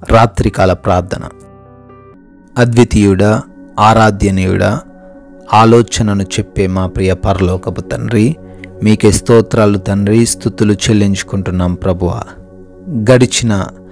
రాత్రికాల ప్రార్థన అద్వితీయుడా ఆరాధ్యనీయుడా ఆలోచనను చెప్పే మా ప్రియ పరలోకపు తండ్రి మీకే స్తోత్రాలు తండ్రి స్థుతులు చెల్లించుకుంటున్నాం ప్రభువ గడిచిన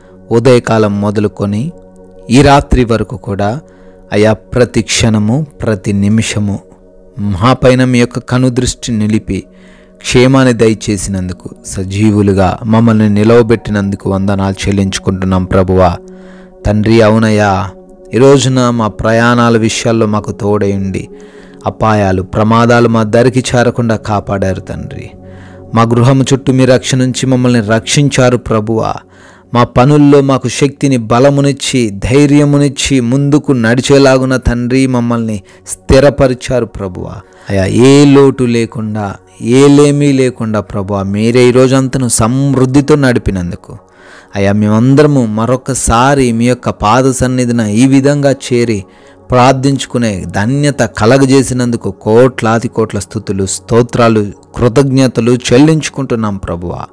ఉదయకాలం మొదలుకొని ఈ రాత్రి వరకు కూడా అయా ప్రతి క్షణము ప్రతి నిమిషము మా పైన మీ యొక్క కనుదృష్టి నిలిపి క్షేమాన్ని దయచేసినందుకు సజీవులుగా మమ్మల్ని నిలవబెట్టినందుకు వందనాలు చెల్లించుకుంటున్నాం ప్రభువా తండ్రి అవునయ్యా ఈ రోజున మా ప్రయాణాల విషయాల్లో మాకు తోడైండి అపాయాలు ప్రమాదాలు మా దరికి చేరకుండా కాపాడారు తండ్రి మా గృహము చుట్టూ మీ రక్షణ నుంచి మమ్మల్ని రక్షించారు ప్రభువా మా పనుల్లో మాకు శక్తిని బలమునిచ్చి ధైర్యమునిచ్చి ముందుకు నడిచేలాగున తండ్రి మమ్మల్ని స్థిరపరిచారు ప్రభువా అయా ఏ లోటు లేకుండా ఏ లేమీ లేకుండా ప్రభువా మీరే ఈ రోజంతను సమృద్ధితో నడిపినందుకు అయ్యా మేమందరము మరొకసారి మీ యొక్క పాద సన్నిధిన ఈ విధంగా చేరి ప్రార్థించుకునే ధన్యత కలగజేసినందుకు కోట్లాది కోట్ల స్థుతులు స్తోత్రాలు కృతజ్ఞతలు చెల్లించుకుంటున్నాం ప్రభువా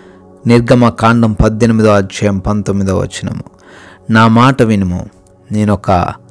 నిర్గమ కాండం పద్దెనిమిదో అధ్యాయం పంతొమ్మిదో వచనము నా మాట వినుము నేను ఒక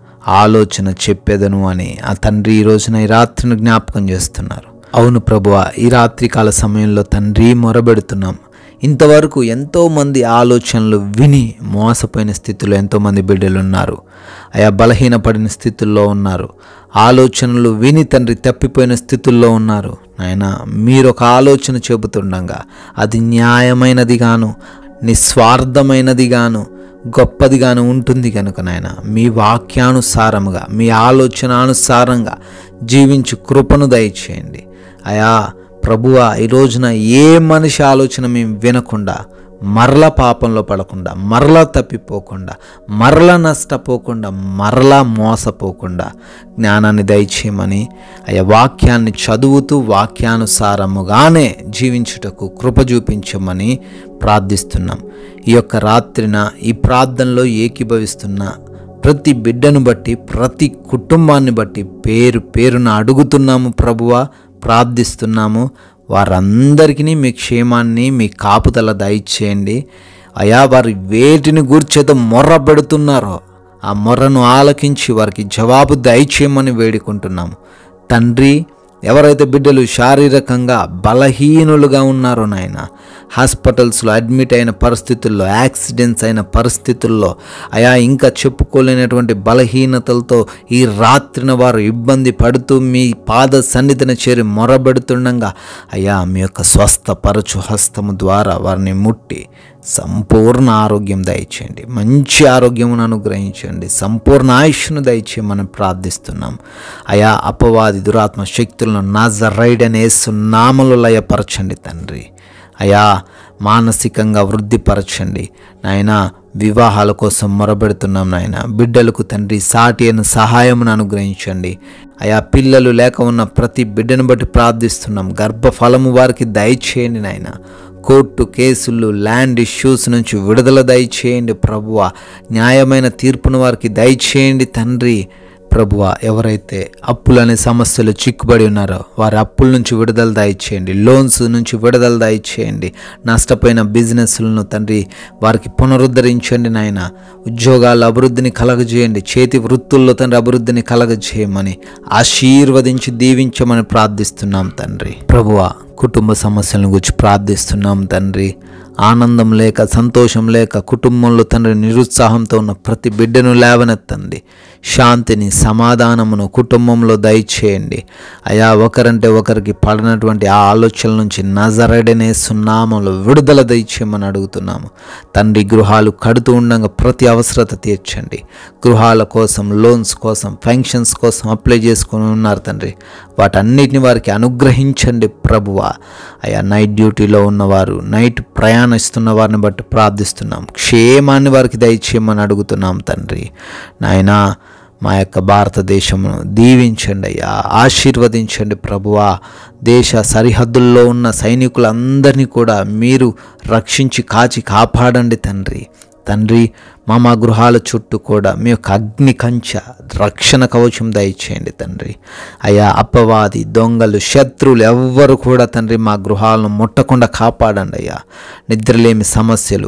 ఆలోచన చెప్పేదను అని ఆ తండ్రి ఈ రోజున ఈ రాత్రిని జ్ఞాపకం చేస్తున్నారు అవును ప్రభువ ఈ రాత్రికాల సమయంలో తండ్రి మొరబెడుతున్నాం ఇంతవరకు ఎంతోమంది ఆలోచనలు విని మోసపోయిన స్థితిలో ఎంతోమంది బిడ్డలు ఉన్నారు అయా బలహీనపడిన స్థితుల్లో ఉన్నారు ఆలోచనలు విని తండ్రి తప్పిపోయిన స్థితుల్లో ఉన్నారు నాయన మీరు ఒక ఆలోచన చెబుతుండగా అది న్యాయమైనది గాను నిస్వార్థమైనది గాను గొప్పదిగాను ఉంటుంది కనుక నాయన మీ వాక్యానుసారముగా మీ ఆలోచనానుసారంగా జీవించు కృపను దయచేయండి అయా ప్రభువా ఈ రోజున ఏ మనిషి ఆలోచన మేము వినకుండా మరల పాపంలో పడకుండా మరలా తప్పిపోకుండా మరల నష్టపోకుండా మరలా మోసపోకుండా జ్ఞానాన్ని దయచేయమని అయ్యా వాక్యాన్ని చదువుతూ వాక్యానుసారముగానే జీవించుటకు కృప చూపించమని ప్రార్థిస్తున్నాం ఈ యొక్క రాత్రిన ఈ ప్రార్థనలో ఏకీభవిస్తున్న ప్రతి బిడ్డను బట్టి ప్రతి కుటుంబాన్ని బట్టి పేరు పేరున అడుగుతున్నాము ప్రభువా ప్రార్థిస్తున్నాము వారందరికీ మీ క్షేమాన్ని మీ కాపుదల దయచేయండి అయా వారు వేటిని గూర్చేత మొర్ర పెడుతున్నారో ఆ మొర్రను ఆలకించి వారికి జవాబు దయచేయమని వేడుకుంటున్నాము తండ్రి ఎవరైతే బిడ్డలు శారీరకంగా బలహీనులుగా ఉన్నారో నాయన హాస్పిటల్స్లో అడ్మిట్ అయిన పరిస్థితుల్లో యాక్సిడెంట్స్ అయిన పరిస్థితుల్లో అయా ఇంకా చెప్పుకోలేనటువంటి బలహీనతలతో ఈ రాత్రిన వారు ఇబ్బంది పడుతూ మీ పాద సన్నిధిన చేరి మొరబెడుతుండగా అయా మీ యొక్క స్వస్థపరచు హస్తము ద్వారా వారిని ముట్టి సంపూర్ణ ఆరోగ్యం దయచేయండి మంచి ఆరోగ్యమును అనుగ్రహించండి సంపూర్ణ ఆయుష్ను దయచేయమని ప్రార్థిస్తున్నాం అయా అపవాది దురాత్మ శక్తులను నాజరైడనే నామలు లయపరచండి తండ్రి అయా మానసికంగా వృద్ధిపరచండి నాయన వివాహాల కోసం మొరబెడుతున్నాం నాయన బిడ్డలకు తండ్రి సాటి అయిన సహాయమును అనుగ్రహించండి అయా పిల్లలు లేక ఉన్న ప్రతి బిడ్డను బట్టి ప్రార్థిస్తున్నాం గర్భఫలము వారికి దయచేయండి నాయన కోర్టు కేసులు ల్యాండ్ ఇష్యూస్ నుంచి విడుదల దయచేయండి ప్రభువ న్యాయమైన తీర్పును వారికి దయచేయండి తండ్రి ప్రభువ ఎవరైతే అప్పులనే సమస్యలు చిక్కుబడి ఉన్నారో వారి అప్పుల నుంచి విడుదల దయచేయండి లోన్స్ నుంచి విడుదల దయచేయండి నష్టపోయిన బిజినెస్లను తండ్రి వారికి పునరుద్ధరించండి నాయన ఉద్యోగాల అభివృద్ధిని కలగజేయండి చేతి వృత్తుల్లో తండ్రి అభివృద్ధిని కలగజేయమని ఆశీర్వదించి దీవించమని ప్రార్థిస్తున్నాం తండ్రి ప్రభువ కుటుంబ సమస్యలను గురించి ప్రార్థిస్తున్నాం తండ్రి ఆనందం లేక సంతోషం లేక కుటుంబంలో తండ్రి నిరుత్సాహంతో ఉన్న ప్రతి బిడ్డను లేవనెత్తండి శాంతిని సమాధానమును కుటుంబంలో దయచేయండి అయా ఒకరంటే ఒకరికి పడినటువంటి ఆ ఆలోచనల నుంచి నజరడనే సున్నామంలో విడుదల దయచేయమని అడుగుతున్నాము తండ్రి గృహాలు కడుతూ ఉండగా ప్రతి అవసరత తీర్చండి గృహాల కోసం లోన్స్ కోసం ఫంక్షన్స్ కోసం అప్లై చేసుకుని ఉన్నారు తండ్రి వాటన్నిటిని వారికి అనుగ్రహించండి ప్రభువ అయా నైట్ డ్యూటీలో ఉన్నవారు నైట్ ప్రయాణిస్తున్న వారిని బట్టి ప్రార్థిస్తున్నాం క్షేమాన్ని వారికి దయచేయమని అడుగుతున్నాం తండ్రి నాయనా మా యొక్క భారతదేశమును దీవించండి అయ్యా ఆశీర్వదించండి ప్రభువా దేశ సరిహద్దుల్లో ఉన్న సైనికులందరినీ కూడా మీరు రక్షించి కాచి కాపాడండి తండ్రి తండ్రి మా మా గృహాల చుట్టూ కూడా మీ యొక్క అగ్ని కంచ రక్షణ కవచం దయచేయండి తండ్రి అయా అపవాది దొంగలు శత్రువులు ఎవ్వరు కూడా తండ్రి మా గృహాలను ముట్టకుండా కాపాడండి అయ్యా నిద్రలేమి సమస్యలు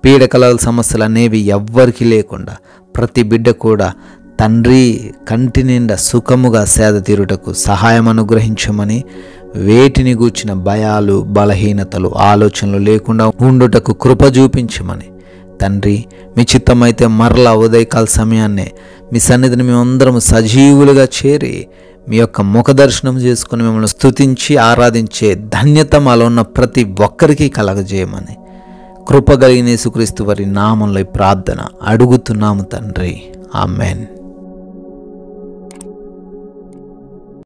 పీడకల సమస్యలు అనేవి ఎవ్వరికీ లేకుండా ప్రతి బిడ్డ కూడా తండ్రి కంటి నిండా సుఖముగా సేద తీరుటకు సహాయం అనుగ్రహించమని వేటిని గూర్చిన భయాలు బలహీనతలు ఆలోచనలు లేకుండా ఉండుటకు కృప చూపించమని తండ్రి మీ చిత్తమైతే మరలా ఉదయకాల సమయాన్నే మీ సన్నిధిని మేమందరం సజీవులుగా చేరి మీ యొక్క ముఖ దర్శనం చేసుకుని మిమ్మల్ని స్తుతించి ఆరాధించే ధన్యత మాలో ఉన్న ప్రతి ఒక్కరికి కలగజేయమని కృప కలిగిన యేసుక్రీస్తు వారి నామంలో ఈ ప్రార్థన అడుగుతున్నాము తండ్రి ఆమెన్